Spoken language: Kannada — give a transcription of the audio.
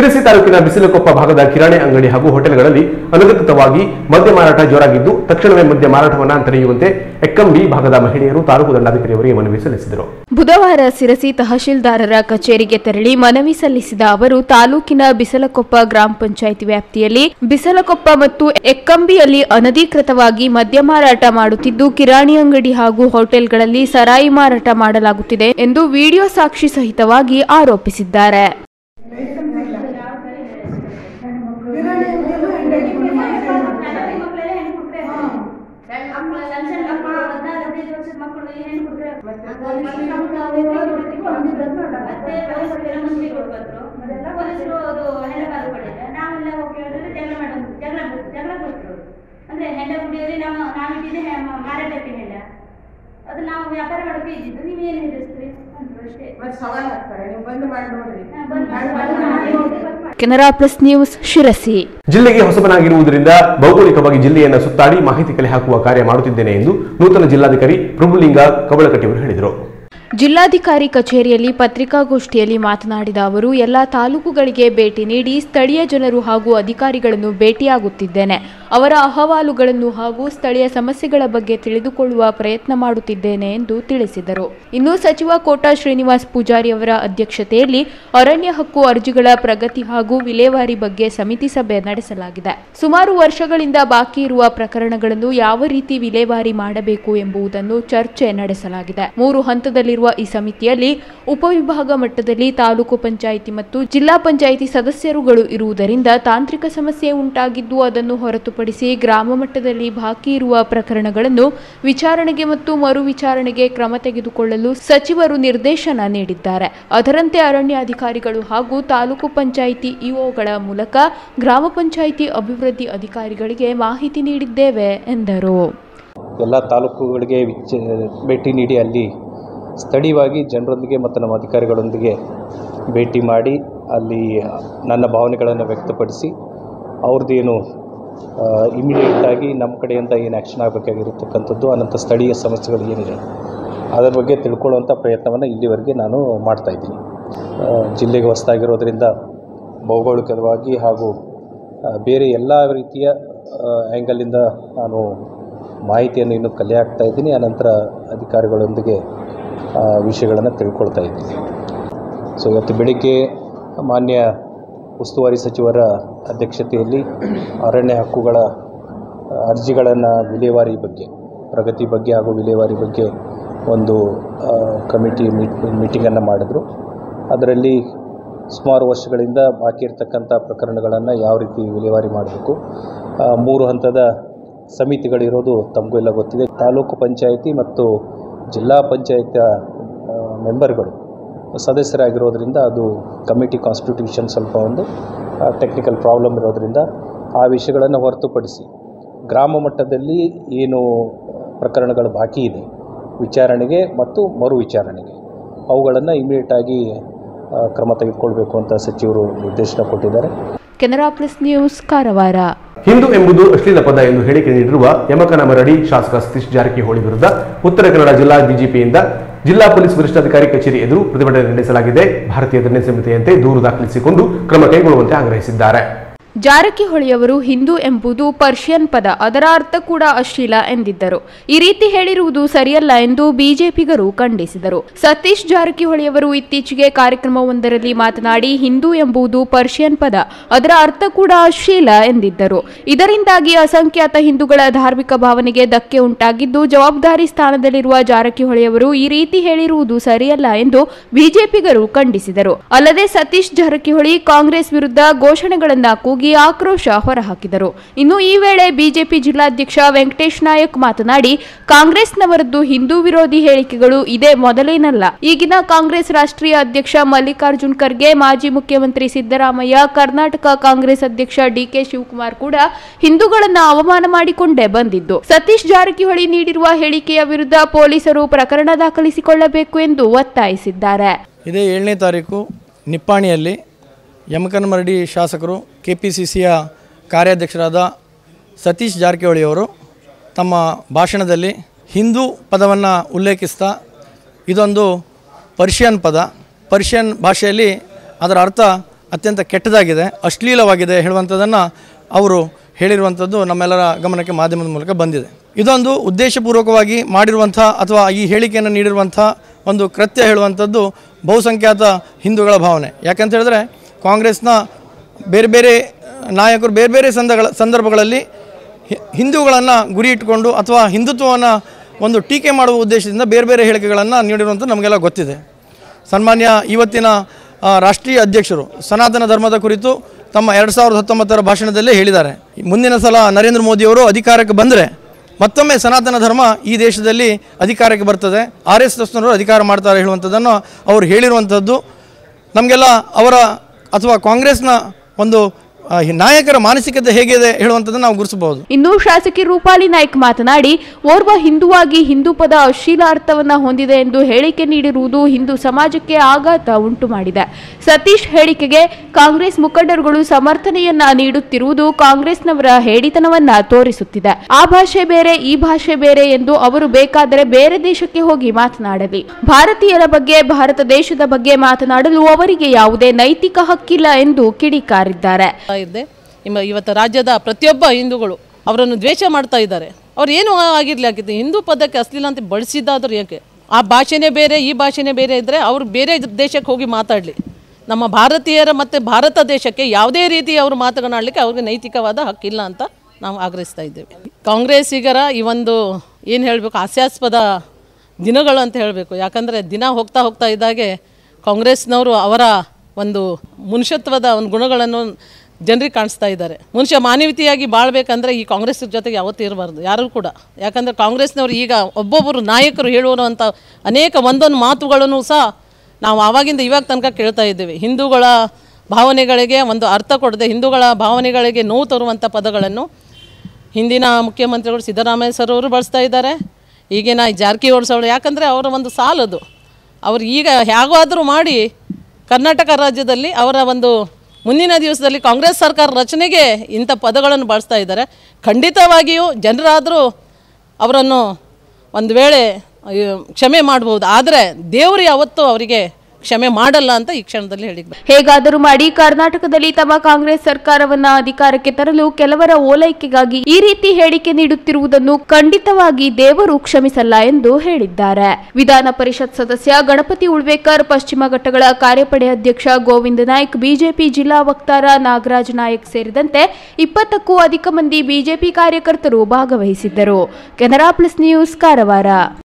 ಶಿರಸಿ ತಾಲೂಕಿನ ಬಿಸಿಲಕೊಪ್ಪ ಭಾಗದ ಕಿರಾಣಿ ಅಂಗಡಿ ಹಾಗೂ ಹೋಟೆಲ್ಗಳಲ್ಲಿ ಅನಧಿಕೃತವಾಗಿ ಮದ್ಯ ಮಾರಾಟ ಜೋರಾಗಿದ್ದು ತಕ್ಷಣವೇ ಮದ್ಯ ಮಾರಾಟವನ್ನು ತಡೆಯುವಂತೆ ಎಕ್ಕಂಬಿ ಭಾಗದ ಮಹಿಳೆಯರು ತಾಲೂಕು ದಂಡಾಧಿಕಾರಿಯವರಿಗೆ ಮನವಿ ಸಲ್ಲಿಸಿದರು ಬುಧವಾರ ಸಿರಸಿ ತಹಶೀಲ್ದಾರರ ಕಚೇರಿಗೆ ತೆರಳಿ ಮನವಿ ಸಲ್ಲಿಸಿದ ಅವರು ತಾಲೂಕಿನ ಬಿಸಲಕೊಪ್ಪ ಗ್ರಾಮ ಪಂಚಾಯಿತಿ ವ್ಯಾಪ್ತಿಯಲ್ಲಿ ಬಿಸಲಕೊಪ್ಪ ಮತ್ತು ಎಕ್ಕಂಬಿಯಲ್ಲಿ ಅನಧಿಕೃತವಾಗಿ ಮದ್ಯ ಮಾರಾಟ ಮಾಡುತ್ತಿದ್ದು ಕಿರಾಣಿ ಅಂಗಡಿ ಹಾಗೂ ಹೋಟೆಲ್ಗಳಲ್ಲಿ ಸರಾಯಿ ಮಾರಾಟ ಮಾಡಲಾಗುತ್ತಿದೆ ಎಂದು ವಿಡಿಯೋ ಸಾಕ್ಷಿ ಸಹಿತವಾಗಿ ಆರೋಪಿಸಿದ್ದಾರೆ ಅಂದ್ರೆ ಹೆಂಡ ಕುಡಿಯೋರಿ ನಾವು ನಾವಿಟ್ಟಿದ್ದೆ ಮಾರಾಟಕ್ಕೆ ಹೆಂಡ ಅದು ನಾವು ವ್ಯಾಪಾರ ಮಾಡೋಕೆ ಇದ್ದಿದ್ದು ನೀವೇನು ಹೆದರ್ಸ್ತೀರಿ ಅಂದ್ರು ಅಷ್ಟೇ ಮತ್ತೆ ಸವಾಲ್ ಹಾಕ್ತಾರೆ ನೀವು ಬಂದ್ ಮಾಡಿ ನೋಡ್ರಿ ಹಾ, ಬಂದ್ ಮಾಡಿ- ಬಂದ್ ಮಾಡಿ ನೋಡಿ, ಬಂದ್ ಮಾಡಿ. ಕೆನರಾ ಪ್ಲಸ್ ನ್ಯೂಸ್ ಶಿರಸಿ ಜಿಲ್ಲೆಗೆ ಹೊಸಬನಾಗಿರುವುದರಿಂದ ಭೌಗೋಳಿಕವಾಗಿ ಜಿಲ್ಲೆಯನ್ನು ಸುತ್ತಾಡಿ ಮಾಹಿತಿ ಕಲೆ ಹಾಕುವ ಕಾರ್ಯ ಮಾಡುತ್ತಿದ್ದೇನೆ ಎಂದು ನೂತನ ಜಿಲ್ಲಾಧಿಕಾರಿ ಪ್ರಭುಲಿಂಗ ಕವಳಕಟ್ಟಿಯವರು ಹೇಳಿದರು ಜಿಲ್ಲಾಧಿಕಾರಿ ಕಚೇರಿಯಲ್ಲಿ ಪತ್ರಿಕಾಗೋಷ್ಠಿಯಲ್ಲಿ ಮಾತನಾಡಿದ ಅವರು ಎಲ್ಲ ತಾಲೂಕುಗಳಿಗೆ ಭೇಟಿ ನೀಡಿ ಸ್ಥಳೀಯ ಜನರು ಹಾಗೂ ಅಧಿಕಾರಿಗಳನ್ನು ಭೇಟಿಯಾಗುತ್ತಿದ್ದೇನೆ ಅವರ ಅಹವಾಲುಗಳನ್ನು ಹಾಗೂ ಸ್ಥಳೀಯ ಸಮಸ್ಯೆಗಳ ಬಗ್ಗೆ ತಿಳಿದುಕೊಳ್ಳುವ ಪ್ರಯತ್ನ ಮಾಡುತ್ತಿದ್ದೇನೆ ಎಂದು ತಿಳಿಸಿದರು ಇನ್ನು ಸಚಿವ ಕೋಟಾ ಶ್ರೀನಿವಾಸ್ ಪೂಜಾರಿ ಅವರ ಅಧ್ಯಕ್ಷತೆಯಲ್ಲಿ ಅರಣ್ಯ ಹಕ್ಕು ಅರ್ಜಿಗಳ ಪ್ರಗತಿ ಹಾಗೂ ವಿಲೇವಾರಿ ಬಗ್ಗೆ ಸಮಿತಿ ಸಭೆ ನಡೆಸಲಾಗಿದೆ ಸುಮಾರು ವರ್ಷಗಳಿಂದ ಬಾಕಿ ಇರುವ ಪ್ರಕರಣಗಳನ್ನು ಯಾವ ರೀತಿ ವಿಲೇವಾರಿ ಮಾಡಬೇಕು ಎಂಬುದನ್ನು ಚರ್ಚೆ ನಡೆಸಲಾಗಿದೆ ಮೂರು ಹಂತದಲ್ಲಿರುವ ಈ ಸಮಿತಿಯಲ್ಲಿ ಉಪವಿಭಾಗ ಮಟ್ಟದಲ್ಲಿ ತಾಲೂಕು ಪಂಚಾಯಿತಿ ಮತ್ತು ಜಿಲ್ಲಾ ಪಂಚಾಯಿತಿ ಸದಸ್ಯರುಗಳು ಇರುವುದರಿಂದ ತಾಂತ್ರಿಕ ಸಮಸ್ಯೆ ಉಂಟಾಗಿದ್ದು ಅದನ್ನು ಹೊರತುಪಡಿಸಿ ಗ್ರಾಮ ಮಟ್ಟದಲ್ಲಿ ಬಾಕಿ ಇರುವ ಪ್ರಕರಣಗಳನ್ನು ವಿಚಾರಣೆಗೆ ಮತ್ತು ಮರು ವಿಚಾರಣೆಗೆ ಕ್ರಮ ತೆಗೆದುಕೊಳ್ಳಲು ಸಚಿವರು ನಿರ್ದೇಶನ ನೀಡಿದ್ದಾರೆ ಅದರಂತೆ ಅರಣ್ಯ ಅಧಿಕಾರಿಗಳು ಹಾಗೂ ತಾಲೂಕು ಪಂಚಾಯಿತಿ ಇಒಗಳ ಮೂಲಕ ಗ್ರಾಮ ಪಂಚಾಯಿತಿ ಅಭಿವೃದ್ಧಿ ಅಧಿಕಾರಿಗಳಿಗೆ ಮಾಹಿತಿ ನೀಡಿದ್ದೇವೆ ಎಂದರು ಎಲ್ಲ ತಾಲೂಕುಗಳಿಗೆ ವಿಚ ಭೇಟಿ ನೀಡಿ ಅಲ್ಲಿ ಸ್ಥಳೀಯವಾಗಿ ಜನರೊಂದಿಗೆ ಮತ್ತು ನಮ್ಮ ಅಧಿಕಾರಿಗಳೊಂದಿಗೆ ಭೇಟಿ ಮಾಡಿ ಅಲ್ಲಿ ನನ್ನ ಭಾವನೆಗಳನ್ನು ವ್ಯಕ್ತಪಡಿಸಿ ಅವ್ರದ್ದೇನು ಇಮಿಡಿಯೇಟಾಗಿ ನಮ್ಮ ಕಡೆಯಿಂದ ಏನು ಆ್ಯಕ್ಷನ್ ಆಗಬೇಕಾಗಿರತಕ್ಕಂಥದ್ದು ಅನಂತ ಸ್ಥಳೀಯ ಸಮಸ್ಯೆಗಳು ಏನಿದೆ ಅದರ ಬಗ್ಗೆ ತಿಳ್ಕೊಳ್ಳುವಂಥ ಪ್ರಯತ್ನವನ್ನು ಇಲ್ಲಿವರೆಗೆ ನಾನು ಮಾಡ್ತಾಯಿದ್ದೀನಿ ಜಿಲ್ಲೆಗೆ ಹೊಸದಾಗಿರೋದ್ರಿಂದ ಭೌಗೋಳಿಕವಾಗಿ ಹಾಗೂ ಆ, ಬೇರೆ ಎಲ್ಲ ರೀತಿಯ ಆ್ಯಂಗಲಿಂದ ನಾನು ಮಾಹಿತಿಯನ್ನು ಇನ್ನೂ ಕಲೆ ಹಾಕ್ತಾ ಇದ್ದೀನಿ ಆನಂತರ ಅಧಿಕಾರಿಗಳೊಂದಿಗೆ ಆ, ವಿಷಯಗಳನ್ನು ತಿಳ್ಕೊಳ್ತಾ ಇದ್ದೀನಿ ಸೊ ಇವತ್ತು ಬೆಳಿಗ್ಗೆ ಮಾನ್ಯ ಉಸ್ತುವಾರಿ ಸಚಿವರ ಅಧ್ಯಕ್ಷತೆಯಲ್ಲಿ ಅರಣ್ಯ ಹಕ್ಕುಗಳ ಅರ್ಜಿಗಳನ್ನು ವಿಲೇವಾರಿ ಬಗ್ಗೆ ಪ್ರಗತಿ ಬಗ್ಗೆ ಹಾಗೂ ವಿಲೇವಾರಿ ಬಗ್ಗೆ ಒಂದು ಆ, ಕಮಿಟಿ ಮೀಟ್ ಮೀಟಿಂಗನ್ನು ಮಾಡಿದ್ರು ಅದರಲ್ಲಿ ಸುಮಾರು ವರ್ಷಗಳಿಂದ ಬಾಕಿ ಇರತಕ್ಕಂಥ ಪ್ರಕರಣಗಳನ್ನು ಯಾವ ರೀತಿ ವಿಲೇವಾರಿ ಮಾಡಬೇಕು ಆ, ಮೂರು ಹಂತದ ಸಮಿತಿಗಳಿರೋದು ತಮಗೂ ಎಲ್ಲ ಗೊತ್ತಿದೆ ತಾಲೂಕು ಪಂಚಾಯಿತಿ ಮತ್ತು ಜಿಲ್ಲಾ ಪಂಚಾಯತಿಯ ಮೆಂಬರ್ಗಳು ಸದಸ್ಯರಾಗಿರೋದ್ರಿಂದ ಅದು ಕಮಿಟಿ ಕಾನ್ಸ್ಟಿಟ್ಯೂಷನ್ ಸ್ವಲ್ಪ ಒಂದು ಟೆಕ್ನಿಕಲ್ ಪ್ರಾಬ್ಲಮ್ ಇರೋದ್ರಿಂದ ಆ ವಿಷಯಗಳನ್ನು ಹೊರತುಪಡಿಸಿ ಗ್ರಾಮ ಮಟ್ಟದಲ್ಲಿ ಏನು ಪ್ರಕರಣಗಳು ಬಾಕಿ ಇದೆ ವಿಚಾರಣೆಗೆ ಮತ್ತು ಮರು ವಿಚಾರಣೆಗೆ ಅವುಗಳನ್ನು ಇಮಿಡಿಯೇಟಾಗಿ ಕ್ರಮ ತೆಗೆದುಕೊಳ್ಬೇಕು ಅಂತ ಸಚಿವರು ನಿರ್ದೇಶನ ಕೊಟ್ಟಿದ್ದಾರೆ ಕೆನರಾ ಪ್ಲಸ್ ನ್ಯೂಸ್ ಕಾರವಾರ ಹಿಂದೂ ಎಂಬುದು ಅಶ್ಲೀಲ ಪದ ಎಂದು ಹೇಳಿಕೆ ನೀಡಿರುವ ಯಮಕನಮರಡಿ ಶಾಸಕ ಸತೀಶ್ ಜಾರಕಿಹೊಳಿ ವಿರುದ್ಧ ಉತ್ತರ ಕನ್ನಡ ಜಿಲ್ಲಾ ಬಿಜೆಪಿಯಿಂದ ಜಿಲ್ಲಾ ಪೊಲೀಸ್ ವರಿಷ್ಠಾಧಿಕಾರಿ ಕಚೇರಿ ಎದುರು ಪ್ರತಿಭಟನೆ ನಡೆಸಲಾಗಿದೆ ಭಾರತೀಯ ದಂಡ ಸಂಹಿತೆಯಂತೆ ದೂರು ದಾಖಲಿಸಿಕೊಂಡು ಕ್ರಮ ಕೈಗೊಳ್ಳುವಂತೆ ಆಗ್ರಹಿಸಿದ್ದಾರೆ ಜಾರಕಿಹೊಳಿಯವರು ಹಿಂದೂ ಎಂಬುದು ಪರ್ಷಿಯನ್ ಪದ ಅದರ ಅರ್ಥ ಕೂಡ ಅಶ್ಲೀಲ ಎಂದಿದ್ದರು ಈ ರೀತಿ ಹೇಳಿರುವುದು ಸರಿಯಲ್ಲ ಎಂದು ಬಿಜೆಪಿಗರು ಖಂಡಿಸಿದರು ಸತೀಶ್ ಜಾರಕಿಹೊಳಿಯವರು ಇತ್ತೀಚೆಗೆ ಕಾರ್ಯಕ್ರಮವೊಂದರಲ್ಲಿ ಮಾತನಾಡಿ ಹಿಂದೂ ಎಂಬುದು ಪರ್ಷಿಯನ್ ಪದ ಅದರ ಅರ್ಥ ಕೂಡ ಅಶ್ಲೀಲ ಎಂದಿದ್ದರು ಇದರಿಂದಾಗಿ ಅಸಂಖ್ಯಾತ ಹಿಂದೂಗಳ ಧಾರ್ಮಿಕ ಭಾವನೆಗೆ ಧಕ್ಕೆ ಉಂಟಾಗಿದ್ದು ಜವಾಬ್ದಾರಿ ಸ್ಥಾನದಲ್ಲಿರುವ ಜಾರಕಿಹೊಳಿಯವರು ಈ ರೀತಿ ಹೇಳಿರುವುದು ಸರಿಯಲ್ಲ ಎಂದು ಬಿಜೆಪಿಗರು ಖಂಡಿಸಿದರು ಅಲ್ಲದೆ ಸತೀಶ್ ಜಾರಕಿಹೊಳಿ ಕಾಂಗ್ರೆಸ್ ವಿರುದ್ಧ ಘೋಷಣೆಗಳನ್ನ ಕೂಗಿ ಆಕ್ರೋಶ ಹೊರಹಾಕಿದರು ಇನ್ನು ಈ ವೇಳೆ ಬಿಜೆಪಿ ಜಿಲ್ಲಾಧ್ಯಕ್ಷ ವೆಂಕಟೇಶ್ ನಾಯಕ್ ಮಾತನಾಡಿ ಕಾಂಗ್ರೆಸ್ನವರದ್ದು ಹಿಂದೂ ವಿರೋಧಿ ಹೇಳಿಕೆಗಳು ಇದೇ ಮೊದಲೇನಲ್ಲ ಈಗಿನ ಕಾಂಗ್ರೆಸ್ ರಾಷ್ಟ್ರೀಯ ಅಧ್ಯಕ್ಷ ಮಲ್ಲಿಕಾರ್ಜುನ್ ಖರ್ಗೆ ಮಾಜಿ ಮುಖ್ಯಮಂತ್ರಿ ಸಿದ್ದರಾಮಯ್ಯ ಕರ್ನಾಟಕ ಕಾಂಗ್ರೆಸ್ ಅಧ್ಯಕ್ಷ ಡಿಕೆ ಶಿವಕುಮಾರ್ ಕೂಡ ಹಿಂದೂಗಳನ್ನ ಅವಮಾನ ಮಾಡಿಕೊಂಡೇ ಬಂದಿದ್ದು ಸತೀಶ್ ಜಾರಕಿಹೊಳಿ ನೀಡಿರುವ ಹೇಳಿಕೆಯ ವಿರುದ್ಧ ಪೊಲೀಸರು ಪ್ರಕರಣ ದಾಖಲಿಸಿಕೊಳ್ಳಬೇಕು ಎಂದು ಒತ್ತಾಯಿಸಿದ್ದಾರೆ ಇದೇ ಏಳನೇ ತಾರೀಕು ನಿಪ್ಪಾಣಿಯಲ್ಲಿ ಯಮಕನಮರಡಿ ಶಾಸಕರು ಕೆ ಪಿ ಸಿ ಸಿಯ ಕಾರ್ಯಾಧ್ಯಕ್ಷರಾದ ಸತೀಶ್ ಜಾರಕಿಹೊಳಿಯವರು ತಮ್ಮ ಭಾಷಣದಲ್ಲಿ ಹಿಂದೂ ಪದವನ್ನು ಉಲ್ಲೇಖಿಸ್ತಾ ಇದೊಂದು ಪರ್ಷಿಯನ್ ಪದ ಪರ್ಷಿಯನ್ ಭಾಷೆಯಲ್ಲಿ ಅದರ ಅರ್ಥ ಅತ್ಯಂತ ಕೆಟ್ಟದಾಗಿದೆ ಅಶ್ಲೀಲವಾಗಿದೆ ಹೇಳುವಂಥದ್ದನ್ನು ಅವರು ಹೇಳಿರುವಂಥದ್ದು ನಮ್ಮೆಲ್ಲರ ಗಮನಕ್ಕೆ ಮಾಧ್ಯಮದ ಮೂಲಕ ಬಂದಿದೆ ಇದೊಂದು ಉದ್ದೇಶಪೂರ್ವಕವಾಗಿ ಮಾಡಿರುವಂಥ ಅಥವಾ ಈ ಹೇಳಿಕೆಯನ್ನು ನೀಡಿರುವಂಥ ಒಂದು ಕೃತ್ಯ ಹೇಳುವಂಥದ್ದು ಬಹುಸಂಖ್ಯಾತ ಹಿಂದೂಗಳ ಭಾವನೆ ಯಾಕಂತ ಹೇಳಿದ್ರೆ ಕಾಂಗ್ರೆಸ್ನ ಬೇರೆ ಬೇರೆ ನಾಯಕರು ಬೇರೆ ಬೇರೆ ಸಂದಗಳ ಸಂದರ್ಭಗಳಲ್ಲಿ ಹಿ- ಹಿಂದೂಗಳನ್ನು ಗುರಿ ಇಟ್ಟುಕೊಂಡು ಅಥವಾ ಹಿಂದುತ್ವವನ್ನು ಒಂದು ಟೀಕೆ ಮಾಡುವ ಉದ್ದೇಶದಿಂದ ಬೇರೆ ಬೇರೆ ಹೇಳಿಕೆಗಳನ್ನು ನೀಡಿರುವಂಥ ನಮಗೆಲ್ಲ ಗೊತ್ತಿದೆ ಸನ್ಮಾನ್ಯ ಇವತ್ತಿನ ಆ, ರಾಷ್ಟ್ರೀಯ ಅಧ್ಯಕ್ಷರು ಸನಾತನ ಧರ್ಮದ ಕುರಿತು ತಮ್ಮ ಎರಡು ಸಾವಿರದ ಹತ್ತೊಂಬತ್ತರ ಭಾಷಣದಲ್ಲೇ ಹೇಳಿದ್ದಾರೆ ಮುಂದಿನ ಸಲ ನರೇಂದ್ರ ಮೋದಿಯವರು ಅಧಿಕಾರಕ್ಕೆ ಬಂದರೆ ಮತ್ತೊಮ್ಮೆ ಸನಾತನ ಧರ್ಮ ಈ ದೇಶದಲ್ಲಿ ಅಧಿಕಾರಕ್ಕೆ ಬರ್ತದೆ ಆರ್ ಎಸ್ ಎಸ್ನವರು ಅಧಿಕಾರ ಮಾಡ್ತಾರೆ ಹೇಳುವಂಥದ್ದನ್ನು ಅವರು ಹೇಳಿರುವಂಥದ್ದು ನಮಗೆಲ್ಲ ಅವರ ಅಥವಾ ಕಾಂಗ್ರೆಸ್ನ ಒಂದು ಆ, ಈ ನಾಯಕರ ಮಾನಸಿಕತೆ ಹೇಗಿದೆ ಹೇಳುವಂಥದ್ದನ್ನು ನಾವು ಗುರುತಿಸಬಹುದು ಇನ್ನು ಶಾಸಕಿ ರೂಪಾಲಿ ನಾಯ್ಕ್ ಮಾತನಾಡಿ ಓರ್ವ ಹಿಂದುವಾಗಿ ಹಿಂದೂ ಪದ ಅಶ್ಲೀಲ ಅರ್ಥವನ್ನ ಹೊಂದಿದೆ ಎಂದು ಹೇಳಿಕೆ ನೀಡಿರುವುದು ಹಿಂದೂ ಸಮಾಜಕ್ಕೆ ಆಘಾತ ಉಂಟು ಮಾಡಿದೆ ಸತೀಶ್ ಹೇಳಿಕೆಗೆ ಕಾಂಗ್ರೆಸ್ ಮುಖಂಡರುಗಳು ಸಮರ್ಥನೆಯನ್ನ ನೀಡುತ್ತಿರುವುದು ಕಾಂಗ್ರೆಸ್ನವರ ಹೇಡಿತನವನ್ನ ತೋರಿಸುತ್ತಿದೆ ಆ ಭಾಷೆ ಬೇರೆ ಈ ಭಾಷೆ ಬೇರೆ ಎಂದು ಅವರು ಬೇಕಾದರೆ ಬೇರೆ ದೇಶಕ್ಕೆ ಹೋಗಿ ಮಾತನಾಡಲಿ ಭಾರತೀಯರ ಬಗ್ಗೆ ಭಾರತ ದೇಶದ ಬಗ್ಗೆ ಮಾತನಾಡಲು ಅವರಿಗೆ ಯಾವುದೇ ನೈತಿಕ ಹಕ್ಕಿಲ್ಲ ಎಂದು ಕಿಡಿಕಾರಿದ್ದಾರೆ ಇದೆ ಇಮ್ಮ- ಇವತ್ತು ರಾಜ್ಯದ ಪ್ರತಿಯೊಬ್ಬ ಹಿಂದೂಗಳು ಅವರನ್ನು ದ್ವೇಷ ಮಾಡ್ತಾ ಇದ್ದಾರೆ ಅವ್ರು ಏನು ಆಗಿರಲಿ ಆಗಿತ್ತು ಹಿಂದೂ ಪದಕ್ಕೆ ಅಶ್ಲೀಲ ಅಂತ ಬಳಸಿದ್ದಾದ್ರು ಯಾಕೆ ಆ ಭಾಷೆನೇ ಬೇರೆ ಈ ಭಾಷೆನೇ ಬೇರೆ ಇದ್ದರೆ ಅವರು ಬೇರೆ ದೇಶಕ್ಕೆ ಹೋಗಿ ಮಾತಾಡಲಿ ನಮ್ಮ ಭಾರತೀಯರ ಮತ್ತು ಭಾರತ ದೇಶಕ್ಕೆ ಯಾವುದೇ ರೀತಿ ಅವರು ಮಾತನಾಡಲಿಕ್ಕೆ ಅವ್ರಿಗೆ ನೈತಿಕವಾದ ಹಕ್ಕಿಲ್ಲ ಅಂತ ನಾವು ಆಗ್ರಹಿಸ್ತಾ ಇದ್ದೇವೆ ಕಾಂಗ್ರೆಸ್ಸಿಗರ ಈ ಒಂದು ಏನು ಹೇಳಬೇಕು ಹಾಸ್ಯಾಸ್ಪದ ದಿನಗಳು ಅಂತ ಹೇಳಬೇಕು ಯಾಕಂದರೆ ದಿನ ಹೋಗ್ತಾ ಹೋಗ್ತಾ ಇದ್ದಾಗೆ ಕಾಂಗ್ರೆಸ್ನವರು ಅವರ ಒಂದು ಮನುಷ್ಯತ್ವದ ಒಂದು ಗುಣಗಳನ್ನು ಜನರಿಗೆ ಕಾಣಿಸ್ತಾ ಇದ್ದಾರೆ ಮನುಷ್ಯ ಮಾನವೀಯತೆಯಾಗಿ ಬಾಳ್ಬೇಕಂದ್ರೆ ಈ ಕಾಂಗ್ರೆಸ್ ಜೊತೆಗೆ ಯಾವತ್ತೂ ಇರಬಾರ್ದು ಯಾರು ಕೂಡ ಯಾಕಂದರೆ ಕಾಂಗ್ರೆಸ್ನವರು ಈಗ ಒಬ್ಬೊಬ್ಬರು ನಾಯಕರು ಹೇಳುವಂಥ ಅನೇಕ ಒಂದೊಂದು ಮಾತುಗಳನ್ನು ಸಹ ನಾವು ಆವಾಗಿಂದ ಇವಾಗ ತನಕ ಕೇಳ್ತಾ ಇದ್ದೇವೆ ಹಿಂದೂಗಳ ಭಾವನೆಗಳಿಗೆ ಒಂದು ಅರ್ಥ ಕೊಡದೆ ಹಿಂದೂಗಳ ಭಾವನೆಗಳಿಗೆ ನೋವು ತರುವಂಥ ಪದಗಳನ್ನು ಹಿಂದಿನ ಮುಖ್ಯಮಂತ್ರಿಗಳು ಸಿದ್ದರಾಮಯ್ಯ ಸರ್ ಅವರು ಬಳಸ್ತಾ ಇದ್ದಾರೆ ಈಗಿನ ಜಾರಕಿಹೊಳಿ ಸರ್ ಯಾಕಂದರೆ ಅವರ ಒಂದು ಸಾಲದು ಅವ್ರು ಈಗ ಹೇಗಾದರೂ ಮಾಡಿ ಕರ್ನಾಟಕ ರಾಜ್ಯದಲ್ಲಿ ಅವರ ಒಂದು ಮುಂದಿನ ದಿವಸದಲ್ಲಿ ಕಾಂಗ್ರೆಸ್ ಸರ್ಕಾರ ರಚನೆಗೆ ಇಂಥ ಪದಗಳನ್ನು ಬಳಸ್ತಾ ಇದ್ದಾರೆ ಖಂಡಿತವಾಗಿಯೂ ಜನರಾದರೂ ಅವರನ್ನು ಒಂದು ವೇಳೆ ಅಯ್ಯೋ, ಕ್ಷಮೆ ಮಾಡ್ಬೋದು ಆದರೆ ದೇವರು ಯಾವತ್ತೂ ಅವರಿಗೆ ಕ್ಷಮೆ ಮಾಡಲ್ಲ ಅಂತ ಈ ಕ್ಷಣದಲ್ಲಿ ಹೇಳಿದ್ರು ಹೇಗಾದರೂ ಮಾಡಿ ಕರ್ನಾಟಕದಲ್ಲಿ ತಮ್ಮ ಕಾಂಗ್ರೆಸ್ ಸರ್ಕಾರವನ್ನ ಅಧಿಕಾರಕ್ಕೆ ತರಲು ಕೆಲವರ ಓಲೈಕೆಗಾಗಿ ಈ ರೀತಿ ಹೇಳಿಕೆ ನೀಡುತ್ತಿರುವುದನ್ನು ಖಂಡಿತವಾಗಿ ದೇವರು ಕ್ಷಮಿಸಲ್ಲ ಎಂದು ಹೇಳಿದ್ದಾರೆ ವಿಧಾನ ಪರಿಷತ್ ಸದಸ್ಯ ಗಣಪತಿ ಉಳ್ವೇಕರ್ ಪಶ್ಚಿಮ ಘಟ್ಟಗಳ ಕಾರ್ಯಪಡೆ ಅಧ್ಯಕ್ಷ ಗೋವಿಂದ ನಾಯ್ಕ್ ಬಿಜೆಪಿ ಜಿಲ್ಲಾ ವಕ್ತಾರ ನಾಗರಾಜ್ ನಾಯಕ್ ಸೇರಿದಂತೆ ಇಪ್ಪತ್ತಕ್ಕೂ ಅಧಿಕ ಮಂದಿ ಬಿಜೆಪಿ ಕಾರ್ಯಕರ್ತರು ಭಾಗವಹಿಸಿದ್ದರು ಕೆನರಾ ಪ್ಲಸ್ ನ್ಯೂಸ್ ಕಾರವಾರ